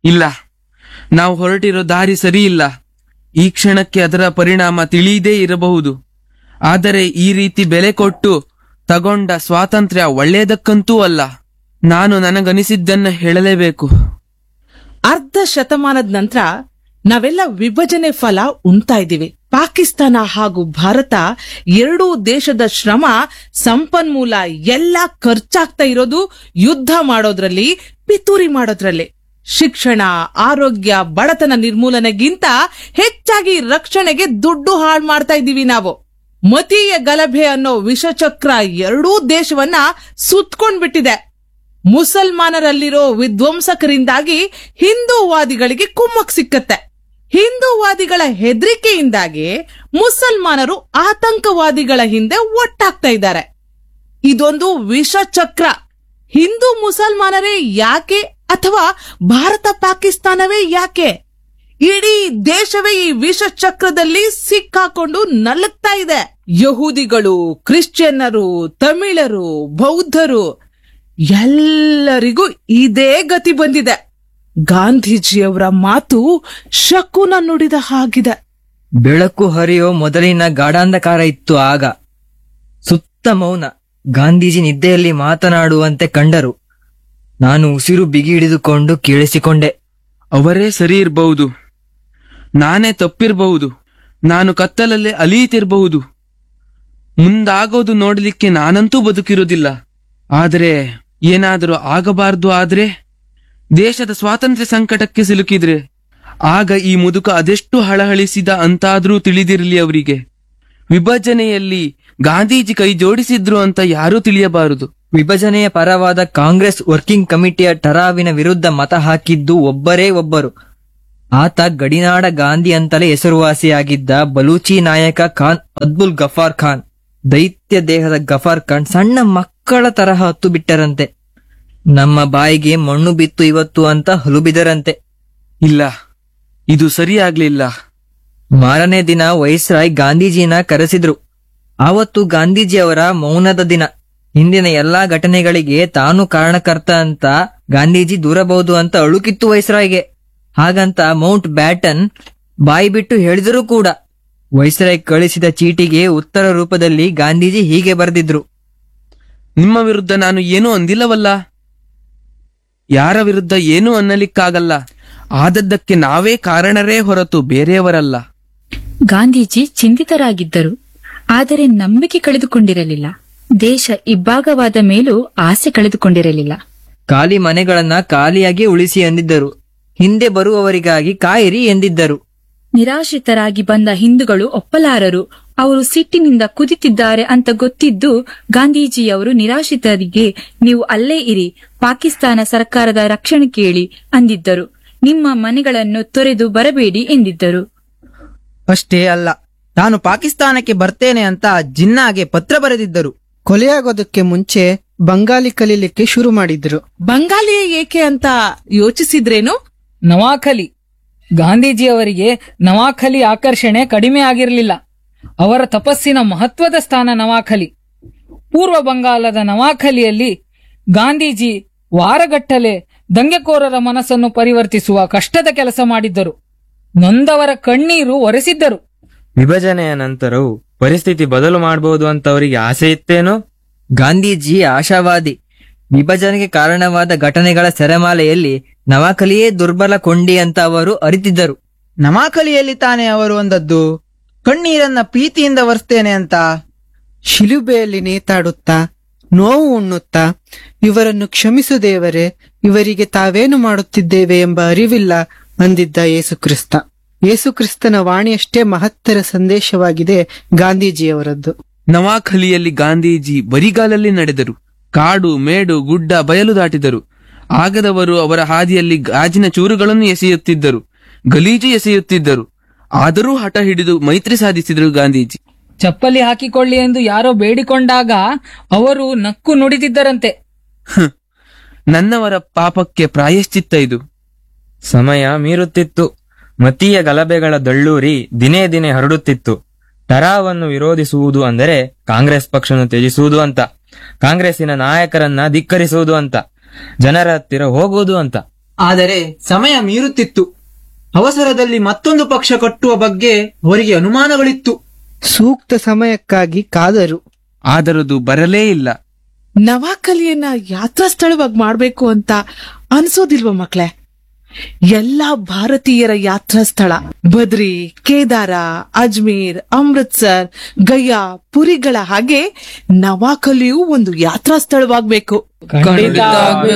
ಇಲ್ಲ ನಾವು ಹೊರಟಿರೋ ದಾರಿ ಸರಿ ಇಲ್ಲ ಈ ಕ್ಷಣಕ್ಕೆ ಅದರ ಪರಿಣಾಮ ತಿಳಿಯದೇ ಇರಬಹುದು ಆದರೆ ಈ ರೀತಿ ಬೆಲೆ ಕೊಟ್ಟು ತಗೊಂಡ ಸ್ವಾತಂತ್ರ್ಯ ಒಳ್ಳೆಯದಕ್ಕಂತೂ ಅಲ್ಲ ನಾನು ನನಗನಿಸಿದ್ದನ್ನ ಹೇಳಲೇಬೇಕು ಅರ್ಧ ಶತಮಾನದ ನಂತರ ನಾವೆಲ್ಲ ವಿಭಜನೆ ಫಲ ಉಣ್ತಾ ಇದ್ದೀವಿ ಪಾಕಿಸ್ತಾನ ಹಾಗೂ ಭಾರತ ಎರಡೂ ದೇಶದ ಶ್ರಮ ಸಂಪನ್ಮೂಲ ಎಲ್ಲ ಖರ್ಚಾಗ್ತಾ ಇರೋದು ಯುದ್ಧ ಮಾಡೋದ್ರಲ್ಲಿ ಪಿತೂರಿ ಮಾಡೋದ್ರಲ್ಲಿ ಶಿಕ್ಷಣ ಆರೋಗ್ಯ ಬಡತನ ನಿರ್ಮೂಲನೆಗಿಂತ ಹೆಚ್ಚಾಗಿ ರಕ್ಷಣೆಗೆ ದುಡ್ಡು ಹಾಳು ಮಾಡ್ತಾ ಇದ್ದೀವಿ ನಾವು ಮತೀಯ ಗಲಭೆ ಅನ್ನೋ ವಿಷಚಕ್ರ ಎರಡೂ ದೇಶವನ್ನ ಸುತ್ಕೊಂಡ್ಬಿಟ್ಟಿದೆ ಮುಸಲ್ಮಾನರಲ್ಲಿರೋ ವಿಧ್ವಂಸಕರಿಂದಾಗಿ ಹಿಂದೂವಾದಿಗಳಿಗೆ ಕುಮ್ಮಕ್ ಸಿಕ್ಕತ್ತೆ ಹಿಂದೂವಾದಿಗಳ ಹೆದರಿಕೆಯಿಂದಾಗಿ ಮುಸಲ್ಮಾನರು ಆತಂಕವಾದಿಗಳ ಹಿಂದೆ ಒಟ್ಟಾಗ್ತಾ ಇದ್ದಾರೆ ಇದೊಂದು ವಿಷಚಕ್ರ ಹಿಂದೂ ಮುಸಲ್ಮಾನರೇ ಯಾಕೆ ಅಥವಾ ಭಾರತ ಪಾಕಿಸ್ತಾನವೇ ಯಾಕೆ ಇಡೀ ದೇಶವೇ ಈ ವಿಷಚಕ್ರದಲ್ಲಿ ಸಿಕ್ಕಾಕೊಂಡು ನಲುಗ್ತಾ ಇದೆ ಯಹೂದಿಗಳು ಕ್ರಿಶ್ಚಿಯನ್ನರು ತಮಿಳರು ಬೌದ್ಧರು ಎಲ್ಲರಿಗೂ ಇದೇ ಗತಿ ಬಂದಿದೆ ಗಾಂಧೀಜಿಯವರ ಮಾತು ಶಕುನ ನುಡಿದ ಹಾಗಿದೆ ಬೆಳಕು ಹರಿಯೋ ಮೊದಲಿನ ಗಾಢಾಂಧಕಾರ ಇತ್ತು ಆಗ ಸುತ್ತ ಮೌನ ಗಾಂಧೀಜಿ ನಿದ್ದೆಯಲ್ಲಿ ಮಾತನಾಡುವಂತೆ ಕಂಡರು ನಾನು ಉಸಿರು ಬಿಗಿ ಹಿಡಿದುಕೊಂಡು ಕೇಳಿಸಿಕೊಂಡೆ ಅವರೇ ಸರಿ ಇರಬಹುದು ನಾನೇ ತಪ್ಪಿರಬಹುದು ನಾನು ಕತ್ತಲಲ್ಲೇ ಅಲೀತಿರಬಹುದು ಮುಂದಾಗೋದು ನೋಡಲಿಕ್ಕೆ ನಾನಂತೂ ಬದುಕಿರುವುದಿಲ್ಲ ಆದರೆ ಏನಾದರೂ ಆಗಬಾರ್ದು ಆದ್ರೆ ದೇಶದ ಸ್ವಾತಂತ್ರ್ಯ ಸಂಕಟಕ್ಕೆ ಸಿಲುಕಿದ್ರೆ ಆಗ ಈ ಮುದುಕ ಅದೆಷ್ಟು ಹಳಹಳಿಸಿದ ಅಂತಾದ್ರೂ ತಿಳಿದಿರಲಿ ಅವರಿಗೆ ವಿಭಜನೆಯಲ್ಲಿ ಗಾಂಧೀಜಿ ಕೈ ಜೋಡಿಸಿದ್ರು ಅಂತ ಯಾರೂ ತಿಳಿಯಬಾರದು ವಿಭಜನೆಯ ಪರವಾದ ಕಾಂಗ್ರೆಸ್ ವರ್ಕಿಂಗ್ ಕಮಿಟಿಯ ಠರಾವಿನ ವಿರುದ್ಧ ಮತ ಹಾಕಿದ್ದು ಒಬ್ಬರೇ ಒಬ್ಬರು ಆತ ಗಡಿನಾಡ ಗಾಂಧಿ ಅಂತಲೇ ಹೆಸರುವಾಸಿಯಾಗಿದ್ದ ಬಲೂಚಿ ನಾಯಕ ಖಾನ್ ಅಬ್ದುಲ್ ಗಫಾರ್ ಖಾನ್ ದೈತ್ಯ ದೇಹದ ಗಫಾರ್ ಖಾನ್ ಸಣ್ಣ ಮಕ್ಕಳ ತರಹ ಹತ್ತು ಬಿಟ್ಟರಂತೆ ನಮ್ಮ ಬಾಯಿಗೆ ಮಣ್ಣು ಬಿತ್ತು ಇವತ್ತು ಅಂತ ಹಲುಬಿದರಂತೆ ಇಲ್ಲ ಇದು ಸರಿಯಾಗ್ಲಿಲ್ಲ ಮಾರನೇ ದಿನ ವೈಸ್ರಾಯ್ ಗಾಂಧೀಜಿನ ಕರೆಸಿದ್ರು ಆವತ್ತು ಗಾಂಧೀಜಿಯವರ ಮೌನದ ದಿನ ಹಿಂದಿನ ಎಲ್ಲಾ ಘಟನೆಗಳಿಗೆ ತಾನು ಕಾರಣಕರ್ತ ಅಂತ ಗಾಂಧೀಜಿ ದೂರಬಹುದು ಅಂತ ಅಳುಕಿತ್ತು ವೈಸ್ರಾಯ್ಗೆ ಹಾಗಂತ ಮೌಂಟ್ ಬ್ಯಾಟನ್ ಬಾಯಿ ಬಿಟ್ಟು ಹೇಳಿದರೂ ಕೂಡ ವೈಸ್ರಾಯ್ ಕಳಿಸಿದ ಚೀಟಿಗೆ ಉತ್ತರ ರೂಪದಲ್ಲಿ ಗಾಂಧೀಜಿ ಹೀಗೆ ಬರೆದಿದ್ರು ನಿಮ್ಮ ವಿರುದ್ಧ ನಾನು ಏನೂ ಅಂದಿಲ್ಲವಲ್ಲ ಯಾರ ವಿರುದ್ಧ ಏನೂ ಅನ್ನಲಿಕ್ಕಾಗಲ್ಲ ಆದದ್ದಕ್ಕೆ ನಾವೇ ಕಾರಣರೇ ಹೊರತು ಬೇರೆಯವರಲ್ಲ ಗಾಂಧೀಜಿ ಚಿಂತಿತರಾಗಿದ್ದರು ಆದರೆ ನಂಬಿಕೆ ಕಳೆದುಕೊಂಡಿರಲಿಲ್ಲ ದೇಶ ಇಬ್ಬಾಗವಾದ ಮೇಲೂ ಆಸೆ ಕಳೆದುಕೊಂಡಿರಲಿಲ್ಲ ಖಾಲಿ ಮನೆಗಳನ್ನ ಖಾಲಿಯಾಗಿ ಉಳಿಸಿ ಎಂದಿದ್ದರು ಹಿಂದೆ ಬರುವವರಿಗಾಗಿ ಕಾಯಿರಿ ಎಂದಿದ್ದರು ನಿರಾಶ್ರಿತರಾಗಿ ಬಂದ ಹಿಂದೂಗಳು ಒಪ್ಪಲಾರರು ಅವರು ಸಿಟ್ಟಿನಿಂದ ಕುದಿತಿದ್ದಾರೆ ಅಂತ ಗೊತ್ತಿದ್ದು ಗಾಂಧೀಜಿಯವರು ನಿರಾಶ್ರಿತರಿಗೆ ನೀವು ಅಲ್ಲೇ ಇರಿ ಪಾಕಿಸ್ತಾನ ಸರ್ಕಾರದ ರಕ್ಷಣೆ ಕೇಳಿ ಅಂದಿದ್ದರು ನಿಮ್ಮ ಮನೆಗಳನ್ನು ತೊರೆದು ಬರಬೇಡಿ ಎಂದಿದ್ದರು ಅಷ್ಟೇ ಅಲ್ಲ ತಾನು ಪಾಕಿಸ್ತಾನಕ್ಕೆ ಬರ್ತೇನೆ ಅಂತ ಜಿನ್ನಾಗೆ ಪತ್ರ ಬರೆದಿದ್ದರು ಕೊಲೆಯಾಗೋದಕ್ಕೆ ಮುಂಚೆ ಬಂಗಾಲಿ ಕಲೀಲಿಕ್ಕೆ ಶುರು ಮಾಡಿದ್ರು ಬಂಗಾಲಿ ಏಕೆ ಅಂತ ಯೋಚಿಸಿದ್ರೇನು ನವಾಖಲಿ ಗಾಂಧೀಜಿಯವರಿಗೆ ನವಾಖಲಿ ಆಕರ್ಷಣೆ ಕಡಿಮೆ ಆಗಿರಲಿಲ್ಲ ಅವರ ತಪಸ್ಸಿನ ಮಹತ್ವದ ಸ್ಥಾನ ನವಾಖಲಿ ಪೂರ್ವ ಬಂಗಾಲದ ನವಾಖಲಿಯಲ್ಲಿ ಗಾಂಧೀಜಿ ವಾರಗಟ್ಟಲೆ ದಂಗೆಕೋರರ ಮನಸ್ಸನ್ನು ಪರಿವರ್ತಿಸುವ ಕಷ್ಟದ ಕೆಲಸ ಮಾಡಿದ್ದರು ನೊಂದವರ ಕಣ್ಣೀರು ಒರೆಸಿದ್ದರು ವಿಭಜನೆಯ ನಂತರವೂ ಪರಿಸ್ಥಿತಿ ಬದಲು ಮಾಡಬಹುದು ಅಂತ ಅವರಿಗೆ ಆಸೆ ಇತ್ತೇನೋ ಗಾಂಧೀಜಿ ಆಶಾವಾದಿ ವಿಭಜನೆಗೆ ಕಾರಣವಾದ ಘಟನೆಗಳ ಸೆರೆಮಾಲೆಯಲ್ಲಿ ನವಾಕಲಿಯೇ ದುರ್ಬಲ ಕೊಂಡಿ ಅಂತ ಅವರು ಅರಿತಿದ್ದರು ನಮಾಕಲಿಯಲ್ಲಿ ತಾನೇ ಅವರು ಒಂದದ್ದು ಕಣ್ಣೀರನ್ನ ಪ್ರೀತಿಯಿಂದ ಒರೆಸ್ತೇನೆ ಅಂತ ಶಿಲುಬೆಯಲ್ಲಿ ನೇತಾಡುತ್ತಾ ನೋವು ಉಣ್ಣುತ್ತಾ ಇವರನ್ನು ಕ್ಷಮಿಸು ದೇವರೇ ಇವರಿಗೆ ತಾವೇನು ಮಾಡುತ್ತಿದ್ದೇವೆ ಎಂಬ ಅರಿವಿಲ್ಲ ಅಂದಿದ್ದ ಯೇಸುಕ್ರಿಸ್ತ ಯೇಸುಕ್ರಿಸ್ತನ ವಾಣಿಯಷ್ಟೇ ಮಹತ್ತರ ಸಂದೇಶವಾಗಿದೆ ಗಾಂಧೀಜಿಯವರದ್ದು ನವಾಖಲಿಯಲ್ಲಿ ಗಾಂಧೀಜಿ ಬರಿಗಾಲಲ್ಲಿ ನಡೆದರು ಕಾಡು ಮೇಡು ಗುಡ್ಡ ಬಯಲು ದಾಟಿದರು ಆಗದವರು ಅವರ ಹಾದಿಯಲ್ಲಿ ಗಾಜಿನ ಚೂರುಗಳನ್ನು ಎಸೆಯುತ್ತಿದ್ದರು ಗಲೀಜು ಎಸೆಯುತ್ತಿದ್ದರು ಆದರೂ ಹಠ ಹಿಡಿದು ಮೈತ್ರಿ ಸಾಧಿಸಿದರು ಗಾಂಧೀಜಿ ಚಪ್ಪಲಿ ಹಾಕಿಕೊಳ್ಳಿ ಎಂದು ಯಾರೋ ಬೇಡಿಕೊಂಡಾಗ ಅವರು ನಕ್ಕು ನುಡಿದಿದ್ದರಂತೆ ಹ್, ನನ್ನವರ ಪಾಪಕ್ಕೆ ಪ್ರಾಯಶ್ಚಿತ್ತ ಇದು ಸಮಯ ಮೀರುತ್ತಿತ್ತು ಮತೀಯ ಗಲಭೆಗಳ ದಳ್ಳೂರಿ ದಿನೇ ದಿನೇ ಹರಡುತ್ತಿತ್ತು ಟರಾವನ್ನು ವಿರೋಧಿಸುವುದು ಅಂದರೆ ಕಾಂಗ್ರೆಸ್ ಪಕ್ಷವನ್ನು ತ್ಯಜಿಸುವುದು ಅಂತ ಕಾಂಗ್ರೆಸ್ಸಿನ ನಾಯಕರನ್ನ ಧಿಕ್ಕರಿಸುವುದು ಅಂತ ಜನರ ಹತ್ತಿರ ಹೋಗುವುದು ಅಂತ ಆದರೆ ಸಮಯ ಮೀರುತ್ತಿತ್ತು ಅವಸರದಲ್ಲಿ ಮತ್ತೊಂದು ಪಕ್ಷ ಕಟ್ಟುವ ಬಗ್ಗೆ ಅವರಿಗೆ ಅನುಮಾನಗಳಿತ್ತು ಸೂಕ್ತ ಸಮಯಕ್ಕಾಗಿ ಕಾದರು ಆದರದು ಬರಲೇ ಇಲ್ಲ ನವಾಕಲಿಯನ್ನ ಯಾತ್ರಾ ಸ್ಥಳವಾಗಿ ಮಾಡ್ಬೇಕು ಅಂತ ಅನ್ಸೋದಿಲ್ವ ಮಕ್ಳೇ ಎಲ್ಲಾ ಭಾರತೀಯರ ಯಾತ್ರಾ ಸ್ಥಳ ಬದ್ರಿ ಕೇದಾರ ಅಜ್ಮೀರ್ ಅಮೃತ್ಸರ್ ಗಯಾ ಪುರಿಗಳ ಹಾಗೆ ನವಾಕಲಿಯೂ ಒಂದು ಯಾತ್ರಾ ಸ್ಥಳವಾಗ್ಬೇಕು ಖಂಡಿತ ಆಗ್ಬೇಕು.